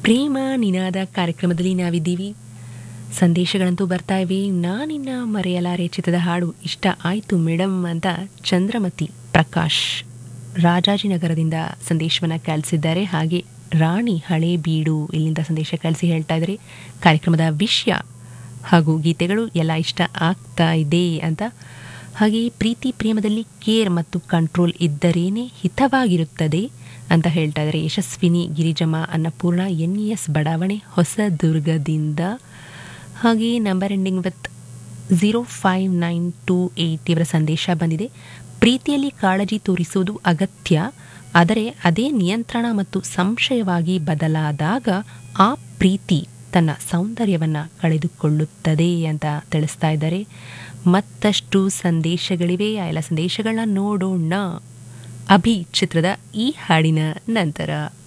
ಪ್ರೇಮ ನಿನಾದ ಕಾರ್ಯಕ್ರಮದಲ್ಲಿ ನಾವಿದ್ದೀವಿ ಸಂದೇಶಗಳಂತೂ ಬರ್ತಾ ಇವೆ ನಾನಿನ್ನ ಮರೆಯಲಾರೆ ಚಿತ್ರದ ಹಾಡು ಇಷ್ಟ ಆಯ್ತು ಮೇಡಮ್ ಅಂತ ಚಂದ್ರಮತಿ ಪ್ರಕಾಶ್ ರಾಜಾಜಿನಗರದಿಂದ ಸಂದೇಶವನ್ನು ಕಳಿಸಿದ್ದಾರೆ ಹಾಗೆ ರಾಣಿ ಹಳೆ ಬೀಡು ಇಲ್ಲಿಂದ ಸಂದೇಶ ಕಳಿಸಿ ಹೇಳ್ತಾ ಇದ್ದಾರೆ ಕಾರ್ಯಕ್ರಮದ ವಿಷಯ ಹಾಗೂ ಗೀತೆಗಳು ಎಲ್ಲ ಇಷ್ಟ ಆಗ್ತಾ ಇದೆ ಅಂತ ಹಾಗೆ ಪ್ರೀತಿ ಪ್ರೇಮದಲ್ಲಿ ಕೇರ್ ಮತ್ತು ಕಂಟ್ರೋಲ್ ಇದ್ದರೇನೆ ಹಿತವಾಗಿರುತ್ತದೆ ಅಂತ ಹೇಳ್ತಾ ಇದ್ದಾರೆ Yashaswini Girijamma Annapoorna N E S ಬಡಾವಣೆ ಹೊಸದುರ್ಗದಿಂದ ಹಾಗೆ number ending with zero five nine two eight ಇವರ ಸಂದೇಶ ಬಂದಿದೆ ಪ್ರೀತಿಯಲ್ಲಿ ಕಾಳಜಿ ತೋರಿಸುವುದು ಅಗತ್ಯ ಆದರೆ ಅದೇ ನಿಯಂತ್ರಣ ಮತ್ತು ಸಂಶಯವಾಗಿ ಬದಲಾದಾಗ ಆ ಪ್ರೀತಿ ತನ್ನ ಸೌಂದರ್ಯವನ್ನು ಕಳೆದುಕೊಳ್ಳುತ್ತದೆ ಅಂತ ತಿಳಿಸ್ತಾ ಇದ್ದಾರೆ ಮತ್ತಷ್ಟು ಸಂದೇಶಗಳಿವೆ ಆ ಎಲ್ಲ ಸಂದೇಶಗಳನ್ನ ನೋಡೋಣ ಅಭಿ ಚಿತ್ರದ ಈ ಹಾಡಿನ ನಂತರ